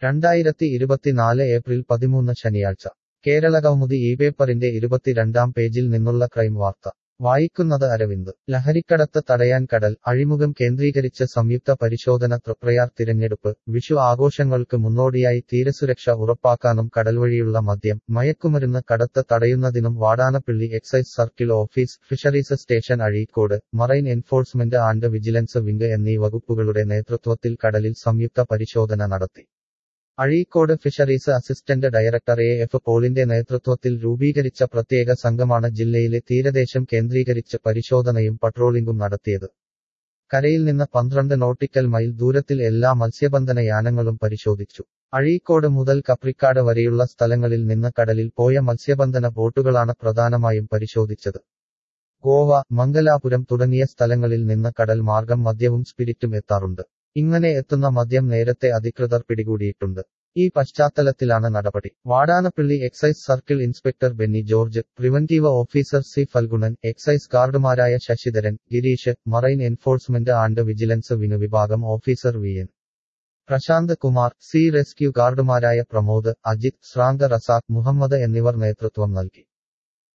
രണ്ടായിരത്തി ഇരുപത്തിനാല് ഏപ്രിൽ പതിമൂന്ന് ശനിയാഴ്ച കേരള കൗമുദി ഈ പേപ്പറിന്റെ ഇരുപത്തിരണ്ടാം പേജിൽ നിന്നുള്ള ക്രൈം വാർത്ത വായിക്കുന്നത് അരവിന്ദ് ലഹരിക്കടത്ത് തടയാൻ കടൽ അഴിമുഖം കേന്ദ്രീകരിച്ച് സംയുക്ത പരിശോധന തൃപ്രയാർ തിരഞ്ഞെടുപ്പ് വിഷു ആഘോഷങ്ങൾക്ക് മുന്നോടിയായി തീരസുരക്ഷ ഉറപ്പാക്കാനും കടൽവഴിയുള്ള മദ്യം മയക്കുമരുന്ന് കടത്ത് തടയുന്നതിനും Vadanappally excise circle office fisheries station Azhikode marine enforcement and vigilance wing എന്നീ വകുപ്പുകളുടെ നേതൃത്വത്തിൽ കടലിൽ സംയുക്ത പരിശോധന നടത്തി Azhikode fisheries assistant director A F പോളിന്റെ നേതൃത്വത്തിൽ രൂപീകരിച്ച പ്രത്യേക സംഘമാണ് ജില്ലയിലെ തീരദേശം കേന്ദ്രീകരിച്ച് പരിശോധനയും പട്രോളിംഗും നടത്തിയത് കരയിൽ നിന്ന് പന്ത്രണ്ട് നോട്ടിക്കൽ മൈൽ ദൂരത്തിൽ എല്ലാ മത്സ്യബന്ധന യാനങ്ങളും പരിശോധിച്ചു അഴീക്കോട് മുതൽ കപ്രിക്കാട് വരെയുള്ള സ്ഥലങ്ങളിൽ നിന്ന് കടലിൽ പോയ മത്സ്യബന്ധന ബോട്ടുകളാണ് പ്രധാനമായും പരിശോധിച്ചത് ഗോവ മംഗലാപുരം തുടങ്ങിയ സ്ഥലങ്ങളിൽ നിന്ന് കടൽ മാർഗം മദ്യവും സ്പിരിറ്റും എത്താറുണ്ട് ഇങ്ങനെ എത്തുന്ന മദ്യം നേരത്തെ അധികൃതർ പിടികൂടിയിട്ടുണ്ട് ഈ പശ്ചാത്തലത്തിലാണ് നടപടി Vadanappally excise circle inspector Benny George preventive officer C Phalgunan excise ഗാർഡുമാരായ Sasidharan Gireesh marine enforcement and vigilance Vinu വിഭാഗം officer V N Prasanth Kumar C rescue ഗാർഡുമാരായ പ്രമോദ് അജിത് ശ്രാങ്ക റസാഖ് മുഹമ്മദ് എന്നിവർ നേതൃത്വം നൽകി